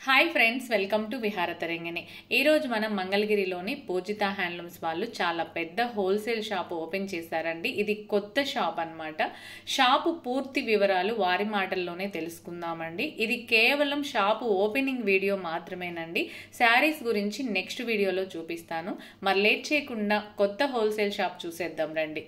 Hi friends welcome to విహార తరంగిణి ఈరోజు మనం మంగళగిరిలోని పూజిత హ్యాండ్లూమ్స్ వాళ్ళు చాలా పెద్ద హోల్సేల్ షాప్ ఓపెన్ చేశారండి ఇది కొత్త షాప్ అన్నమాట షాపు పూర్తి వివరాలు వారి మాటల్లోనే తెలుసుకుందామండి ఇది కేవలం షాపు ఓపెనింగ్ వీడియో మాత్రమేనండి శారీస్ గురించి నెక్స్ట్ వీడియోలో చూపిస్తాను మరి లేట్ చేయకుండా కొత్త హోల్సేల్ షాప్ చూసేద్దాం రండి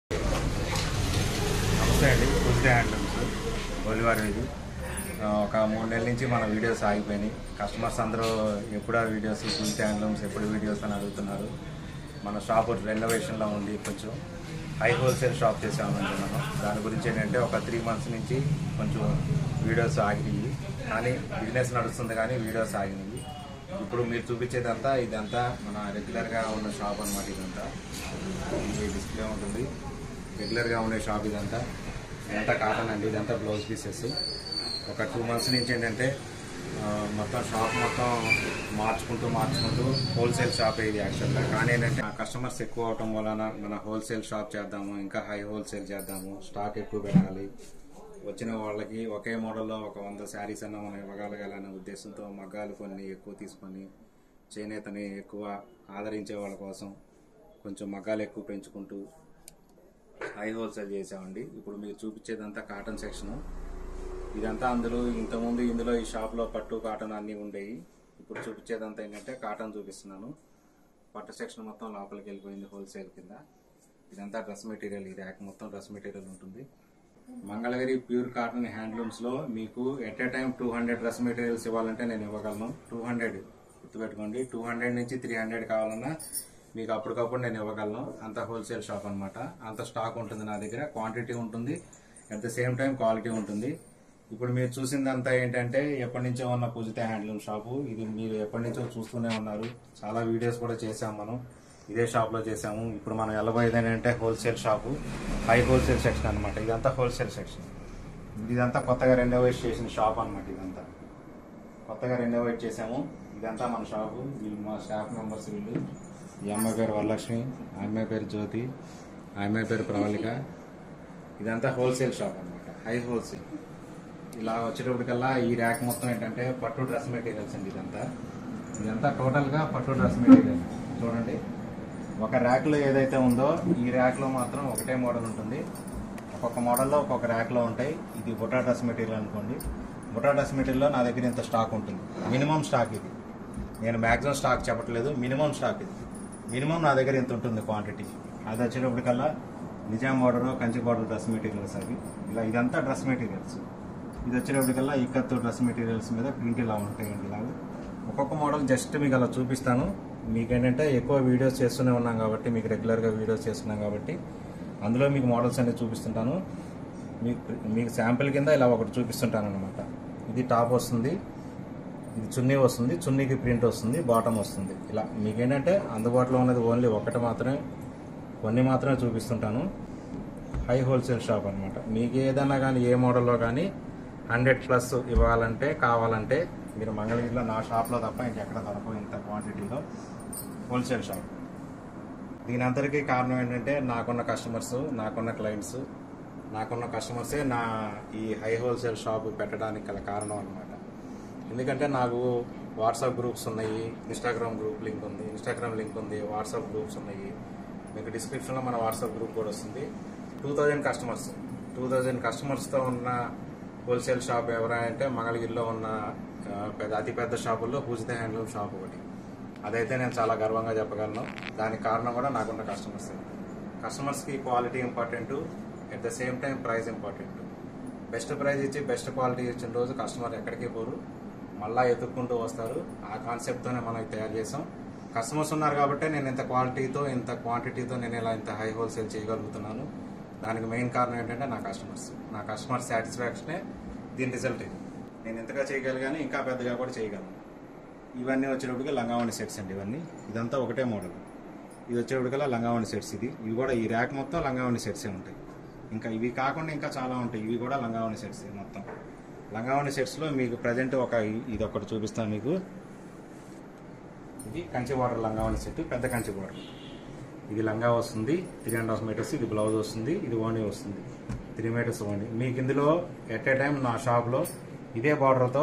నమస్తే అండి పూజిత హ్యాండ్లూమ్స్ ఒలివార్ ఇది ఆ, ఒక మూడు నెలల నుంచి మన వీడియోస్ ఆగిపోయినాయి కస్టమర్స్ అందరూ ఎప్పుడు ఆ వీడియోస్ పూజిత హ్యాండ్లూమ్స్ ఎప్పుడు వీడియోస్ అని అడుగుతున్నారు మన షాప్ రెనోవేషన్లో ఉంది కొంచెం హై హోల్సేల్ షాప్ చేసామనుకున్నాను దాని గురించి ఏంటంటే ఒక త్రీ మంత్స్ నుంచి కొంచెం వీడియోస్ ఆగినాయి కానీ బిజినెస్ నడుస్తుంది కానీ వీడియోస్ ఆగినాయి ఇప్పుడు మీరు చూపించేదంతా ఇదంతా మన రెగ్యులర్గా ఉన్న షాప్ అన్నమాట ఇదంతా ఇది డిస్ప్లే ఉంటుంది రెగ్యులర్గా ఉండే షాప్ ఇదంతా ఇదంతా కాటన్ అండి ఇదంతా బ్లౌజ్ పీసెస్ ఒక టూ మంత్స్ నుంచి ఏంటంటే ఆ, మొత్తం షాప్ మొత్తం మార్చుకుంటూ మార్చుకుంటూ హోల్సేల్ షాప్ ఇది యాక్చువల్గా కానీ ఏంటంటే కస్టమర్స్ ఎక్కువ అవటం వలన మన హోల్సేల్ షాప్ చేద్దాము ఇంకా హై హోల్సేల్ చేద్దాము స్టాక్ ఎక్కువ పెట్టాలి వచ్చిన వాళ్ళకి ఒకే మోడల్లో ఒక వంద శారీస్ అన్న మనం ఇవ్వగలగాలనే ఉద్దేశంతో మగ్గాలు కొన్ని ఎక్కువ తీసుకొని చేనేతని ఎక్కువ ఆదరించే వాళ్ళ కోసం కొంచెం మగ్గాలు ఎక్కువ పెంచుకుంటూ హై హోల్సేల్ చేసామండి ఇప్పుడు మీరు చూపించేదంతా కాటన్ సెక్షన్ ఇదంతా అందులో ఇంతకుముందు ఇందులో ఈ షాప్లో పట్టు కాటన్ అన్నీ ఉండేవి ఇప్పుడు చూపించేదంతా ఏంటంటే కాటన్ చూపిస్తున్నాను పట్టు సెక్షన్ మొత్తం లోపలికి వెళ్ళిపోయింది హోల్సేల్ కింద ఇదంతా డ్రెస్ మెటీరియల్ ఈ ర్యాక్ మొత్తం డ్రెస్ మెటీరియల్ ఉంటుంది మంగళగిరి ప్యూర్ కాటన్ హ్యాండ్లూమ్స్ లో మీకు at a time two hundred dress materials ఇవ్వాలంటే నేను ఇవ్వగలను టూ హండ్రెడ్ గుర్తుపెట్టుకోండి టూ హండ్రెడ్ నుంచి త్రీ హండ్రెడ్ కావాలన్నా మీకు అప్పటికప్పుడు నేను ఇవ్వగలను అంత హోల్సేల్ షాప్ అన్నమాట అంత స్టాక్ ఉంటుంది నా దగ్గర క్వాంటిటీ ఉంటుంది at the same time quality ఉంటుంది ఇప్పుడు మీరు చూసిందంతా ఏంటంటే ఎప్పటి నుంచో ఉన్న పూజిత హ్యాండ్లూమ్ షాపు ఇది మీరు ఎప్పటి నుంచో చూస్తూనే ఉన్నారు చాలా వీడియోస్ కూడా చేసాం మనం ఇదే షాప్ లో చేసాము ఇప్పుడు మనం వెళ్ళబోయేది ఏంటంటే హోల్సేల్ షాపు హై హోల్సేల్ సెక్షన్ అన్నమాట ఇదంతా హోల్సేల్ సెక్షన్ ఇదంతా కొత్తగా రెనోవేట్ చేసిన షాప్ అన్నమాట ఇదంతా కొత్తగా రెనోవేట్ చేసాము ఇదంతా మన షాపు వీళ్ళు మా స్టాఫ్ మెంబర్స్ వీళ్ళు ఈ అమ్మాయి పేరు వరలక్ష్మి ఆ అమ్మాయి పేరు జ్యోతి ఆ అమ్మాయి పేరు ప్రవళిక ఇదంతా హోల్సేల్ షాప్ అన్నమాట హై హోల్సేల్ ఇలా వచ్చేటప్పటికల్లా ఈ ర్యాక్ మొత్తం ఏంటంటే పట్టు డ్రెస్ మెటీరియల్స్ అండి ఇదంతా ఇదంతా టోటల్ గా పట్టు డ్రెస్ మెటీరియల్ చూడండి ఒక ర్యాక్ లో ఏదైతే ఉందో ఈ ర్యాక్ లో మాత్రం ఒకటే మోడల్ ఉంటుంది ఒక్కొక్క మోడల్లో ఒక్కొక్క ర్యాక్ లో ఉంటాయి ఇది బుటా డ్రెస్ మెటీరియల్ అనుకోండి బుటా డ్రెస్ మెటీరియల్లో నా దగ్గర ఇంత స్టాక్ ఉంటుంది మినిమం స్టాక్ ఇది నేను మాక్సిమం స్టాక్ చెప్పట్లేదు మినిమం స్టాక్ ఇది మినిమం నా దగ్గర ఇంత ఉంటుంది క్వాంటిటీ అది వచ్చేటప్పటికల్లా Nizam border Kanchi border dress materials అవి ఇలా ఇదంతా డ్రెస్ మెటీరియల్స్ ఇది వచ్చేటప్పటికల్లా ఇక్కత్తు డ్రెస్ మెటీరియల్స్ మీద ప్రింట్ ఇలా ఉంటాయండి ఇలాగా ఒక్కొక్క మోడల్ జస్ట్ మీకు అలా చూపిస్తాను మీకేంటంటే ఎక్కువ వీడియోస్ చేస్తూనే ఉన్నాం కాబట్టి మీకు రెగ్యులర్గా వీడియోస్ చేస్తున్నాం కాబట్టి అందులో మీకు మోడల్స్ అనేది చూపిస్తుంటాను మీకు మీకు శాంపిల్ కింద ఇలా ఒకటి చూపిస్తుంటాను అనమాట ఇది టాప్ వస్తుంది ఇది చున్నీ వస్తుంది చున్నీకి ప్రింట్ వస్తుంది బాటమ్ వస్తుంది ఇలా మీకేంటంటే అందుబాటులో ఉన్నది ఓన్లీ ఒకటి మాత్రమే కొన్ని మాత్రమే చూపిస్తుంటాను హై హోల్సేల్ షాప్ అనమాట మీకు ఏదైనా కానీ ఏ మోడల్లో కానీ హండ్రెడ్ ప్లస్ ఇవ్వాలంటే కావాలంటే మీరు మంగళగిరిలో నా షాప్లో తప్ప ఇంకెక్కడ దొరకవు ఇంత క్వాంటిటీలో హోల్సేల్ షాప్ దీని అందరికీ కారణం ఏంటంటే నాకున్న కస్టమర్స్ నాకున్న క్లయింట్స్ నాకున్న కస్టమర్సే నా ఈ హై హోల్సేల్ షాప్ పెట్టడానికి గల కారణం అనమాట ఎందుకంటే నాకు వాట్సాప్ గ్రూప్స్ ఉన్నాయి ఇన్స్టాగ్రామ్ గ్రూప్ లింక్ ఉంది ఇన్స్టాగ్రామ్ లింక్ ఉంది వాట్సాప్ గ్రూప్స్ ఉన్నాయి మీకు డిస్క్రిప్షన్లో మన వాట్సాప్ గ్రూప్ కూడా వస్తుంది two thousand customers two thousand కస్టమర్స్తో ఉన్న హోల్సేల్ షాప్ ఎవరంటే మంగళగిరిలో ఉన్న ఆ, పెద్ద అతి పెద్ద షాపుల్లో పూజిత హ్యాండ్లూమ్ షాప్ ఒకటి అదైతే నేను చాలా గర్వంగా చెప్పగలను దానికి కారణం కూడా నాకున్న కస్టమర్స్ కస్టమర్స్కి quality important at the same time price important best price ఇచ్చి బెస్ట్ క్వాలిటీ ఇచ్చిన రోజు కస్టమర్ ఎక్కడికి పోరు మళ్ళా ఎత్తుక్కుంటూ వస్తారు ఆ కాన్సెప్ట్తోనే మనం ఇది తయారు చేసాం కస్టమర్స్ ఉన్నారు కాబట్టి నేను ఇంత క్వాలిటీతో ఇంత క్వాంటిటీతో నేను ఇలా ఇంత హై హోల్సేల్ చేయగలుగుతున్నాను దానికి మెయిన్ కారణం ఏంటంటే నా కస్టమర్స్ నా కస్టమర్ సాటిస్ఫాక్షనే దీని రిజల్ట్ ఇది నేను ఇంతగా చేయగలిగాను ఇంకా పెద్దగా కూడా చేయగలను ఇవన్నీ వచ్చేటప్పటికి లంగావణి సెట్స్ అండి ఇవన్నీ ఇదంతా ఒకటే మోడల్ ఇది వచ్చేటప్పటికల్లా లంగావణి సెట్స్ ఇది ఇవి కూడా ఈ ర్యాక్ మొత్తం లంగావణి సెట్సే ఉంటాయి ఇంకా ఇవి కాకుండా ఇంకా చాలా ఉంటాయి ఇవి కూడా లంగావణి సెట్స్ మొత్తం లంగావణి సెట్స్లో మీకు ప్రజెంట్ ఒక ఇది ఒకటి చూపిస్తాను మీకు ఇది కంచి బార్డర్ లంగావణి సెట్ పెద్ద కంచి బార్డర్ ఇది లంగా వస్తుంది త్రీ అండ్ హాఫ్ మీటర్స్ ఇది బ్లౌజ్ వస్తుంది ఇది ఓనీ వస్తుంది త్రీ మీటర్స్ ఓనీ మీకు ఇందులో ఎట్ ఏ టైం నా షాప్లో ఇదే బార్డర్తో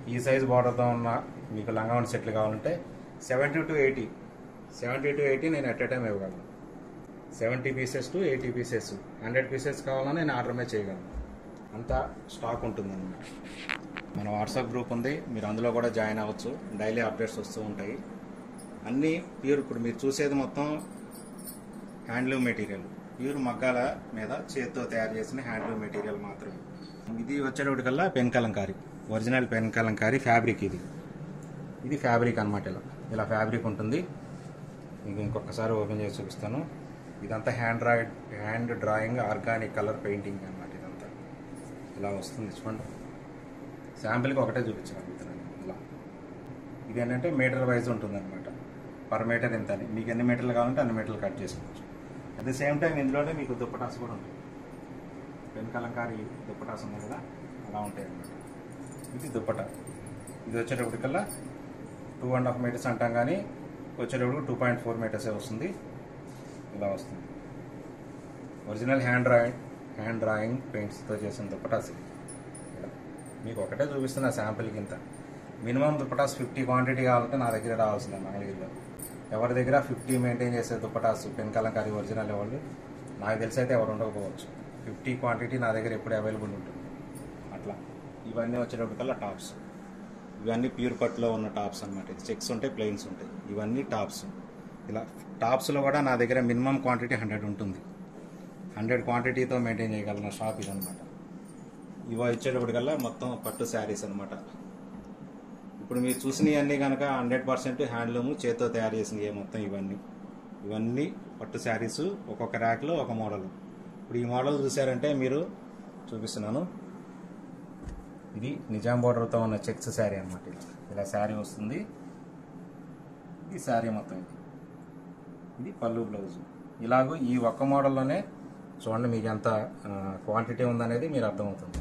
ఈ సైజ్ బార్డర్తో ఉన్న మీకు లంగావని సెట్లు కావాలంటే seventy to eighty seventy to eighty నేను ఎట్ ఎ టైం ఇవ్వగలను seventy pieces to eighty pieces hundred pieces కావాలని నేను ఆర్డర్ మీద చేయగలను అంతా స్టాక్ ఉంటుందన్నమాట మన వాట్సాప్ గ్రూప్ ఉంది మీరు అందులో కూడా జాయిన్ అవ్వచ్చు డైలీ అప్డేట్స్ వస్తూ ఉంటాయి అన్నీ ప్యూర్ ఇప్పుడు మీరు చూసేది మొత్తం హ్యాండ్లూమ్ మెటీరియల్ ప్యూర్ మగ్గాల మీద చేతితో తయారు చేసిన హ్యాండ్లూమ్ మెటీరియల్ మాత్రమే ఇది వచ్చేటప్పటికల్లా pen kalamkari original pen kalamkari fabric ఇది ఇది ఫ్యాబ్రిక్ అనమాట ఇలా ఇలా ఫ్యాబ్రిక్ ఉంటుంది మీకు ఇంకొకసారి ఓపెన్ చేసి చూపిస్తాను ఇదంతా hand draw hand drawing organic colour painting అనమాట ఇదంతా ఇలా వస్తుంది చూడండి శాంపిల్కి ఒకటే చూపించగలుగుతున్నాను ఇలా ఇది ఏంటంటే మీటర్ వైజ్ ఉంటుంది అనమాట పర్ మీటర్ ఎంత అని మీకు ఎన్ని మీటర్లు కావాలంటే అన్ని మీటర్లు కట్ చేసుకోవచ్చు అట్ ది సేమ్ టైం ఇందులోనే మీకు దుప్పటాస్ కూడా ఉంటాయి పెన్ కలంకారీ దుప్పటాస్ ఉన్నాయి కదా అలా ఉంటాయి అనమాట ఇది దుప్పట ఇది వచ్చేటప్పటికల్లా టూ అండ్ హాఫ్ మీటర్స్ అంటాం కానీ వచ్చేటప్పుడు టూ పాయింట్ ఫోర్ మీటర్సే వస్తుంది ఇలా వస్తుంది original hand drawing hand drawing పెయింట్స్తో చేసిన దుప్పటాస్ ఇవి. ఇలా మీకు ఒకటే చూపిస్తున్న శాంపిల్కి ఇంత మినిమం దుప్పటాస్ ఫిఫ్టీ క్వాంటిటీ కావాలంటే నా దగ్గర రావాల్సిందే మంగళగిరిలో ఎవరి దగ్గర ఫిఫ్టీ మెయింటైన్ చేసే దుప్పటాస్ పెన్ కలంకారీ ఒరిజినల్ ఎవరు నాకు తెలిసి అయితే ఎవరు ఉండకపోవచ్చు ఫిఫ్టీ క్వాంటిటీ నా దగ్గర ఎప్పుడు అవైలబుల్ ఉంటుంది అట్లా ఇవన్నీ వచ్చేటప్పటికల్లా టాప్స్ ఇవన్నీ ప్యూర్ పట్టులో ఉన్న టాప్స్ అనమాట చెక్స్ ఉంటాయి ప్లెయిన్స్ ఉంటాయి ఇవన్నీ టాప్స్ ఇలా టాప్స్లో కూడా నా దగ్గర మినిమం క్వాంటిటీ హండ్రెడ్ ఉంటుంది హండ్రెడ్ క్వాంటిటీతో మెయింటైన్ చేయగలను షాప్ ఇదనమాట ఇవి వచ్చేటప్పటికల్లా మొత్తం పట్టు శారీస్ అనమాట ఇప్పుడు మీరు చూసినవన్నీ కనుక హండ్రెడ్ పర్సెంట్ హ్యాండ్లూమ్ చేతితో తయారు చేసినవి మొత్తం ఇవన్నీ ఇవన్నీ పట్టు శారీస్ ఒక్కొక్క ర్యాక్లో ఒక మోడల్ ఇప్పుడు ఈ మోడల్ చూసారంటే మీరు చూపిస్తున్నాను ఇది నిజాం బార్డర్తో ఉన్న చెక్స్ శారీ అనమాట ఇలా ఇలా శారీ వస్తుంది ఈ శారీ మొత్తం ఇది ఇది పళ్ళు బ్లౌజ్ ఇలాగూ ఈ ఒక్క మోడల్లోనే చూడండి మీకు ఎంత క్వాంటిటీ ఉందనేది మీరు అర్థమవుతుంది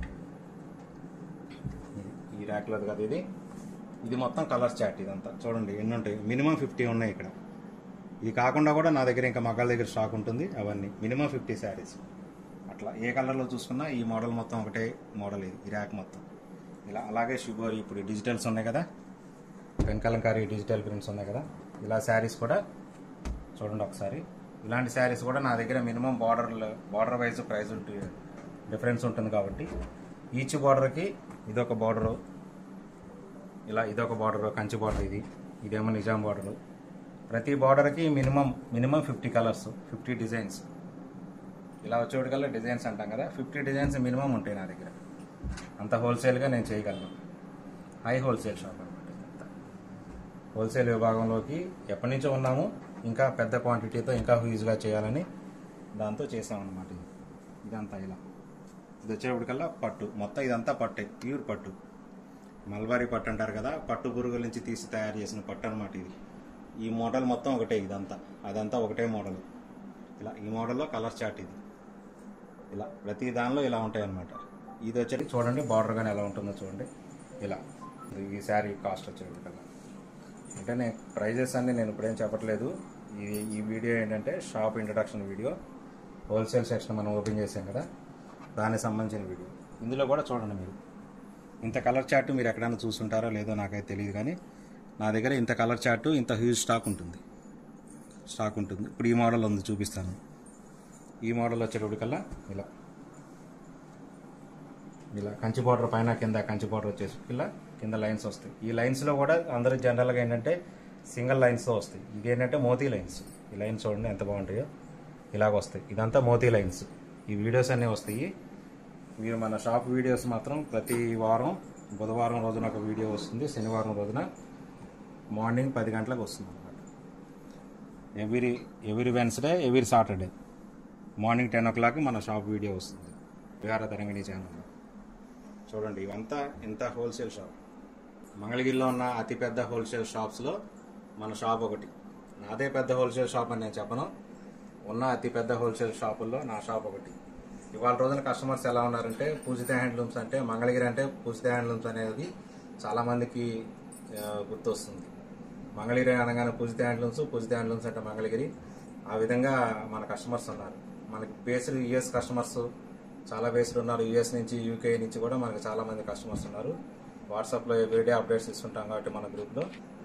ఇది- ఈ ర్యాక్లో కదా ఇది ఇది మొత్తం కలర్ చాట్ ఇదంతా చూడండి ఎన్ని ఉంటాయి మినిమం ఫిఫ్టీ ఉన్నాయి ఇక్కడ ఇది కాకుండా కూడా నా దగ్గర ఇంకా మగాళ్ళ దగ్గర స్టాక్ ఉంటుంది అవన్నీ మినిమం ఫిఫ్టీ శారీస్ అట్లా ఏ కలర్లో చూసుకున్నా ఈ మోడల్ మొత్తం ఒకటే మోడల్ ఇది ఈ ర్యాక్ మొత్తం ఇలా అలాగే షుగర్ ఇప్పుడు డిజిటల్స్ ఉన్నాయి కదా పెన్ కలంకారీ డిజిటల్ ప్రింట్స్ ఉన్నాయి కదా ఇలా శారీస్ కూడా చూడండి ఒకసారి ఇలాంటి శారీస్ కూడా నా దగ్గర minimum border border wise price ఉంటుంది డిఫరెన్స్ ఉంటుంది కాబట్టి ఈచ్ బార్డర్కి ఇదొక బార్డరు ఇలా ఇదొక బార్డర్ కంచి బార్డర్ ఇది ఇదేమో నిజాం బార్డర్ ప్రతి బార్డర్కి minimum minimum fifty colours fifty designs ఇలా వచ్చేటికల్లా డిజైన్స్ అంటాం కదా ఫిఫ్టీ డిజైన్స్ మినిమం ఉంటాయి నా దగ్గర అంత హోల్సేల్గా నేను చేయగలను హై హోల్సేల్ షాప్ అనమాట ఇదంతా హోల్సేల్ విభాగంలోకి ఎప్పటి నుంచో ఉన్నాము ఇంకా పెద్ద క్వాంటిటీతో ఇంకా హ్యూజ్గా చేయాలని దాంతో చేసామన్నమాట ఇది ఇదంతా ఇలా ఇది వచ్చేప్పటికల్లా పట్టు మొత్తం ఇదంతా పట్టే ప్యూర్ పట్టు మల్బారీ పట్టు అంటారు కదా పట్టు పురుగుల నుంచి తీసి తయారు చేసిన పట్టు అనమాట ఇది ఈ మోడల్ మొత్తం ఒకటే ఇదంతా అదంతా ఒకటే మోడల్ ఇలా ఈ మోడల్లో కలర్ చార్ట్ ఇది ఇలా ప్రతి దానిలో ఇలా ఉంటాయి అన్నమాట ఇది వచ్చేది చూడండి బార్డర్ కానీ ఎలా ఉంటుందో చూడండి ఇలా ఇది ఈ శారీ కాస్ట్ వచ్చేది కదా అంటే నేను ప్రైజెస్ అన్ని నేను ఇప్పుడేం చెప్పట్లేదు ఈ ఈ వీడియో ఏంటంటే shop introduction video wholesale section మనం ఓపెన్ చేసాం కదా దానికి సంబంధించిన వీడియో ఇందులో కూడా చూడండి మీరు ఇంత కలర్ చార్ట్ మీరు ఎక్కడైనా చూసుంటారో లేదో నాకైతే తెలియదు కానీ నా దగ్గర ఇంత కలర్ చార్ట్ ఇంత హ్యూజ్ స్టాక్ ఉంటుంది స్టాక్ ఉంటుంది ఇప్పుడు ఈ మోడల్ ఉంది చూపిస్తాను ఈ మోడల్ వచ్చేటప్పటికల్లా ఇలా ఇలా కంచి బార్డర్ పైన కింద కంచి బార్డర్ వచ్చేసి ఇలా కింద లైన్స్ వస్తాయి ఈ లైన్స్లో కూడా అందరూ జనరల్గా ఏంటంటే సింగిల్ లైన్స్తో వస్తాయి ఇది ఏంటంటే మోతీ లైన్స్ ఈ లైన్స్ చూడండి ఎంత బాగుంటాయో ఇలాగ వస్తాయి ఇదంతా మోతీ లైన్స్ ఈ వీడియోస్ అన్నీ వస్తాయి మీరు మన షాప్ వీడియోస్ మాత్రం ప్రతి వారం బుధవారం రోజున ఒక వీడియో వస్తుంది శనివారం రోజున మార్నింగ్ పది గంటలకు వస్తుంది అనమాట every every Wednesday every Saturday morning ten o'clock మన షాప్ వీడియో వస్తుంది విహార తరంగిణి ఛానల్ చూడండి ఇవంతా ఇంత హోల్సేల్ షాప్ మంగళగిరిలో ఉన్న అతిపెద్ద హోల్సేల్ షాప్స్లో మన షాప్ ఒకటి నాదే పెద్ద హోల్సేల్ షాప్ అని నేను చెప్పను ఉన్న అతిపెద్ద హోల్సేల్ షాపుల్లో నా షాప్ ఒకటి ఇవాళ రోజున కస్టమర్స్ ఎలా ఉన్నారంటే పూజిత హ్యాండ్లూమ్స్ అంటే మంగళగిరి అంటే పూజిత హ్యాండ్లూమ్స్ అనేది చాలామందికి ఆ, గుర్తొస్తుంది మంగళగిరి అనగానే పూజిత హ్యాండ్లూమ్స్ పూజిత హ్యాండ్లూమ్స్ అంటే మంగళగిరి ఆ విధంగా మన కస్టమర్స్ ఉన్నారు మనకి బేస్డ్ యుఎస్ కస్టమర్స్ చాలా బేస్డ్ ఉన్నారు యుఎస్ నుంచి యూకే నుంచి కూడా మనకి చాలా మంది కస్టమర్స్ ఉన్నారు వాట్సాప్లో ఎవ్రీడే అప్డేట్స్ ఇస్తుంటాం కాబట్టి మన గ్రూప్లో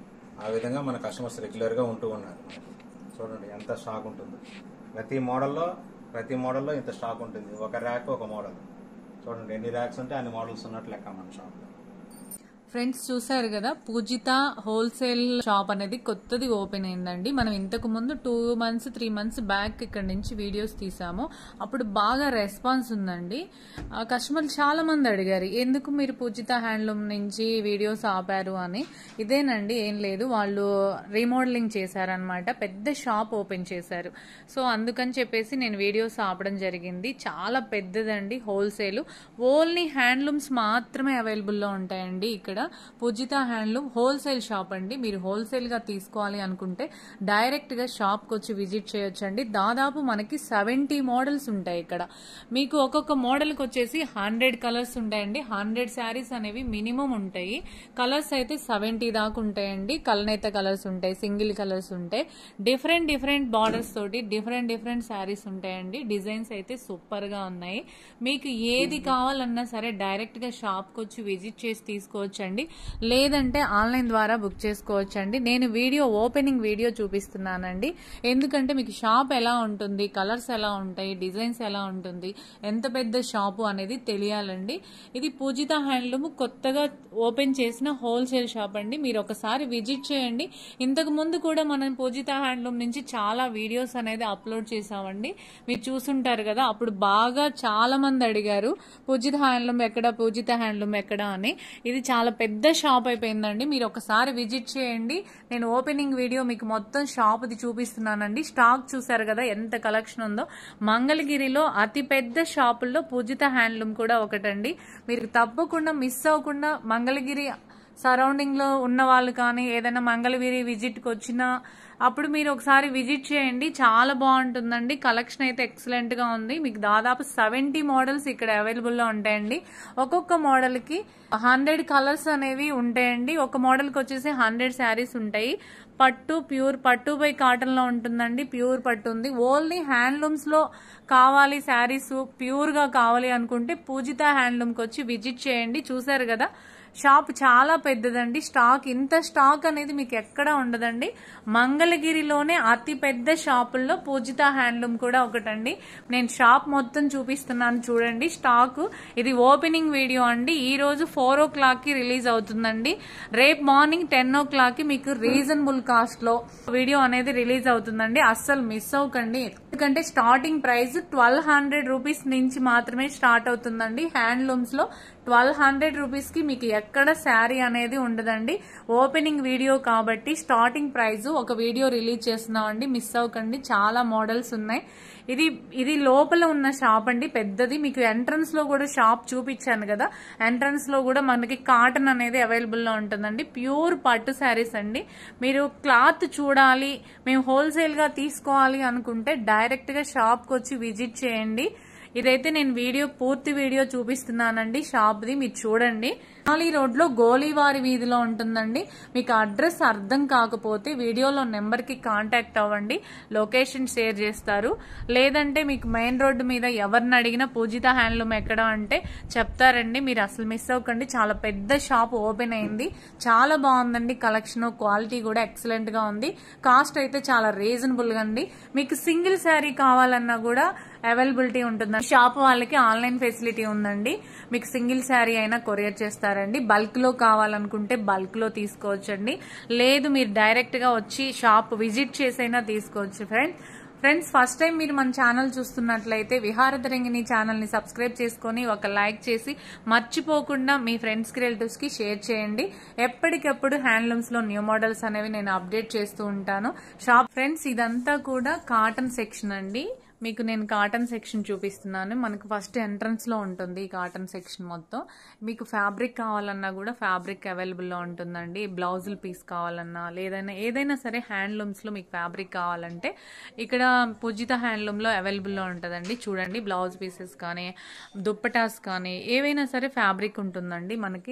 ఆ విధంగా మన కస్టమర్స్ రెగ్యులర్గా ఉంటూ ఉన్నారు చూడండి ఎంత స్టాక్ ఉంటుందో ప్రతి మోడల్లో ప్రతి మోడల్లో ఇంత స్టాక్ ఉంటుంది ఒక ర్యాక్ ఒక మోడల్ చూడండి ఎన్ని ర్యాక్స్ ఉంటే అన్ని మోడల్స్ ఉన్నట్లు లెక్క మన షాప్లో ఫ్రెండ్స్ చూసారు కదా పూజిత హోల్సేల్ షాప్ అనేది కొత్తది ఓపెన్ అయిందండి మనం ఇంతకు ముందు two months three months back ఇక్కడ నుంచి వీడియోస్ తీసాము అప్పుడు బాగా రెస్పాన్స్ ఉందండి ఆ కస్టమర్లు చాలా మంది అడిగారు ఎందుకు మీరు పూజిత హ్యాండ్లూమ్ నుంచి వీడియోస్ ఆపారు అని ఇదేనండి ఏం లేదు వాళ్ళు రీమోడలింగ్ చేశారనమాట పెద్ద షాప్ ఓపెన్ చేశారు సో అందుకని చెప్పేసి నేను వీడియోస్ ఆపడం జరిగింది చాలా పెద్దదండి హోల్సేల్ ఓన్లీ హ్యాండ్లూమ్స్ మాత్రమే అవైలబుల్లో ఉంటాయండి ఇక్కడ పూజిత హ్యాండ్లూమ్ హోల్సేల్ షాప్ అండి మీరు హోల్సేల్ గా తీసుకోవాలి అనుకుంటే డైరెక్ట్ గా షాప్ కి వచ్చి విజిట్ చేయొచ్చండి దాదాపు మనకి సెవెంటీ మోడల్స్ ఉంటాయి ఇక్కడ మీకు ఒక్కొక్క మోడల్ కి వచ్చేసి హండ్రెడ్ కలర్స్ ఉంటాయండి హండ్రెడ్ శారీస్ అనేవి మినిమం ఉంటాయి కలర్స్ అయితే సెవెంటీ దాకా ఉంటాయండి కలనేత కలర్స్ ఉంటాయి సింగిల్ కలర్స్ ఉంటాయి డిఫరెంట్ డిఫరెంట్ బార్డర్స్ తోటి డిఫరెంట్ డిఫరెంట్ శారీస్ ఉంటాయండి డిజైన్స్ అయితే సూపర్ గా ఉన్నాయి మీకు ఏది కావాలన్నా సరే డైరెక్ట్ గా షాప్ కి వచ్చి విజిట్ చేసి తీసుకోవచ్చండి లేదంటే ఆన్లైన్ ద్వారా బుక్ చేసుకోవచ్చండి నేను వీడియో ఓపెనింగ్ వీడియో చూపిస్తున్నానండి ఎందుకంటే మీకు షాప్ ఎలా ఉంటుంది కలర్స్ ఎలా ఉంటాయి డిజైన్స్ ఎలా ఉంటుంది ఎంత పెద్ద షాపు అనేది తెలియాలండి ఇది పూజిత హ్యాండ్లూమ్ కొత్తగా ఓపెన్ చేసిన హోల్సేల్ షాప్ అండి మీరు ఒకసారి విజిట్ చేయండి ఇంతకు ముందు కూడా మనం పూజిత హ్యాండ్లూమ్ నుంచి చాలా వీడియోస్ అనేది అప్లోడ్ చేసామండి మీరు చూసుంటారు కదా అప్పుడు బాగా చాలా మంది అడిగారు పూజిత హ్యాండ్లూమ్ ఎక్కడ పూజిత హ్యాండ్లూమ్ ఎక్కడ అని ఇది చాలా పెద్ద షాప్ అయిపోయిందండి మీరు ఒకసారి విజిట్ చేయండి నేను ఓపెనింగ్ వీడియో మీకు మొత్తం షాప్ది చూపిస్తున్నానండి స్టాక్ చూసారు కదా ఎంత కలెక్షన్ ఉందో మంగళగిరిలో అతి పెద్ద షాపుల్లో పూజిత హ్యాండ్లూమ్ కూడా ఒకటండి మీరు తప్పకుండా మిస్ అవ్వకుండా మంగళగిరి సరౌండింగ్ లో ఉన్న వాళ్ళు కానీ ఏదైనా మంగళగిరి విజిట్ కి వచ్చినా అప్పుడు మీరు ఒకసారి విజిట్ చేయండి చాలా బాగుంటుందండి కలెక్షన్ అయితే ఎక్సలెంట్ గా ఉంది మీకు దాదాపు సెవెంటీ మోడల్స్ ఇక్కడ అవైలబుల్ లో ఉంటాయండి ఒక్కొక్క మోడల్ కి హండ్రెడ్ కలర్స్ అనేవి ఉంటాయండి ఒక మోడల్ కి వచ్చేసి హండ్రెడ్ శారీస్ ఉంటాయి పట్టు ప్యూర్ పట్టు బై కాటన్ లో ఉంటుందండి ప్యూర్ పట్టు ఉంది ఓన్లీ హ్యాండ్లూమ్స్ లో కావాలి శారీస్ ప్యూర్ గా కావాలి అనుకుంటే పూజిత హ్యాండ్లూమ్ కి వచ్చి విజిట్ చేయండి చూసారు కదా షాప్ చాలా పెద్దదండి స్టాక్ ఇంత స్టాక్ అనేది మీకు ఎక్కడ ఉండదండి మంగళగిరిలోనే అతి పెద్ద షాపుల్లో పూజిత హ్యాండ్లూమ్ కూడా ఒకటండి నేను షాప్ మొత్తం చూపిస్తున్నాను చూడండి స్టాక్ ఇది ఓపెనింగ్ వీడియో అండి ఈ రోజు ఫోర్ ఓ క్లాక్ కి రిలీజ్ అవుతుందండి రేపు మార్నింగ్ టెన్ ఓ క్లాక్ కి మీకు రీజనబుల్ కాస్ట్ లో వీడియో అనేది రిలీజ్ అవుతుందండి అస్సలు మిస్ అవ్వకండి ఎందుకంటే starting price twelve hundred rupees నుంచి మాత్రమే స్టార్ట్ అవుతుందండి హ్యాండ్లూమ్స్ లో ట్వెల్వ్ హండ్రెడ్ రూపీస్ కి మీకు ఎక్కడ శారీ అనేది ఉండదండి ఓపెనింగ్ వీడియో కాబట్టి స్టార్టింగ్ ప్రైస్ ఒక వీడియో రిలీజ్ చేస్తున్నామండి మిస్ అవ్వకండి చాలా మోడల్స్ ఉన్నాయి ఇది ఇది లోపల ఉన్న షాప్ అండి పెద్దది మీకు ఎంట్రన్స్ లో కూడా షాప్ చూపించాను కదా ఎంట్రన్స్ లో కూడా మనకి కాటన్ అనేది అవైలబుల్ లో ఉంటుందండి ప్యూర్ పట్టు శారీస్ అండి మీరు క్లాత్ చూడాలి మేము హోల్సేల్ గా తీసుకోవాలి అనుకుంటే డైరెక్ట్ గా షాప్ కి వచ్చి విజిట్ చేయండి ఇదైతే నేను వీడియో పూర్తి వీడియో చూపిస్తున్నానండి షాప్ది మీరు చూడండి ఖాళీ రోడ్ లో గోలీవారి వీధిలో ఉంటుందండి మీకు అడ్రస్ అర్థం కాకపోతే వీడియోలో నెంబర్ కి కాంటాక్ట్ అవ్వండి లొకేషన్ షేర్ చేస్తారు లేదంటే మీకు మెయిన్ రోడ్డు మీద ఎవరిని అడిగినా పూజిత హ్యాండ్లూమ్ ఎక్కడ అంటే చెప్తారండి మీరు అసలు మిస్ అవ్వకండి చాలా పెద్ద షాప్ ఓపెన్ అయింది చాలా బాగుందండి కలెక్షన్ క్వాలిటీ కూడా ఎక్సలెంట్ గా ఉంది కాస్ట్ అయితే చాలా రీజనబుల్ గా అండి మీకు సింగిల్ శారీ కావాలన్నా కూడా అవైలబిలిటీ ఉంటుంది షాప్ వాళ్ళకి ఆన్లైన్ ఫెసిలిటీ ఉందండి మీకు సింగిల్ శారీ అయినా కొరియర్ చేస్తారండి బల్క్ లో కావాలనుకుంటే బల్క్ లో తీసుకోవచ్చండి లేదు మీరు డైరెక్ట్ గా వచ్చి షాప్ విజిట్ చేసైనా తీసుకోవచ్చు ఫ్రెండ్ ఫ్రెండ్స్ ఫస్ట్ టైం మీరు మన ఛానల్ చూస్తున్నట్లయితే విహారతరంగిణి ఛానల్ ని సబ్స్క్రైబ్ చేసుకొని ఒక లైక్ చేసి మర్చిపోకుండా మీ ఫ్రెండ్స్ కి రిలేటివ్స్ కి షేర్ చేయండి ఎప్పటికప్పుడు హ్యాండ్లూమ్స్ లో న్యూ మోడల్స్ అనేవి నేను అప్డేట్ చేస్తూ ఉంటాను షాప్ ఫ్రెండ్స్ ఇదంతా కూడా కాటన్ సెక్షన్ అండి మీకు నేను కాటన్ సెక్షన్ చూపిస్తున్నాను మనకు ఫస్ట్ ఎంట్రన్స్ లో ఉంటుంది ఈ కాటన్ సెక్షన్ మొత్తం మీకు ఫ్యాబ్రిక్ కావాలన్నా కూడా ఫ్యాబ్రిక్ అవైలబుల్ లో ఉంటుందండి బ్లౌజులు పీస్ కావాలన్నా లేదైనా ఏదైనా సరే హ్యాండ్లూమ్స్ లో మీకు ఫ్యాబ్రిక్ కావాలంటే ఇక్కడ పూజిత హ్యాండ్లూమ్ లో అవైలబుల్ లో ఉంటుందండి చూడండి బ్లౌజ్ పీసెస్ కానీ దుప్పటాస్ కానీ ఏవైనా సరే ఫ్యాబ్రిక్ ఉంటుందండి మనకి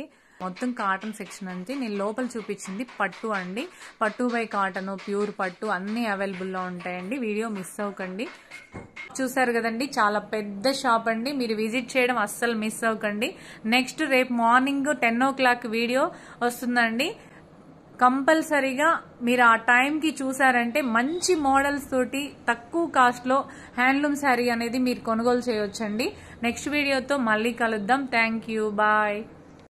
మొత్తం కాటన్ సెక్షన్ అండి నేను లోపల చూపించింది పట్టు అండి పట్టు బై కాటన్ ప్యూర్ పట్టు అన్ని అవైలబుల్లో ఉంటాయండి వీడియో మిస్ అవ్వకండి చూసారు కదండి చాలా పెద్ద షాప్ అండి మీరు విజిట్ చేయడం అస్సలు మిస్ అవ్వకండి నెక్స్ట్ రేపు morning ten o'clock video వస్తుందండి కంపల్సరీగా మీరు ఆ టైంకి చూసారంటే మంచి మోడల్స్ తోటి తక్కువ కాస్ట్లో హ్యాండ్లూమ్ శారీ అనేది మీరు కొనుగోలు చేయొచ్చండి నెక్స్ట్ వీడియోతో మళ్ళీ కలుద్దాం థ్యాంక్ యూ బాయ్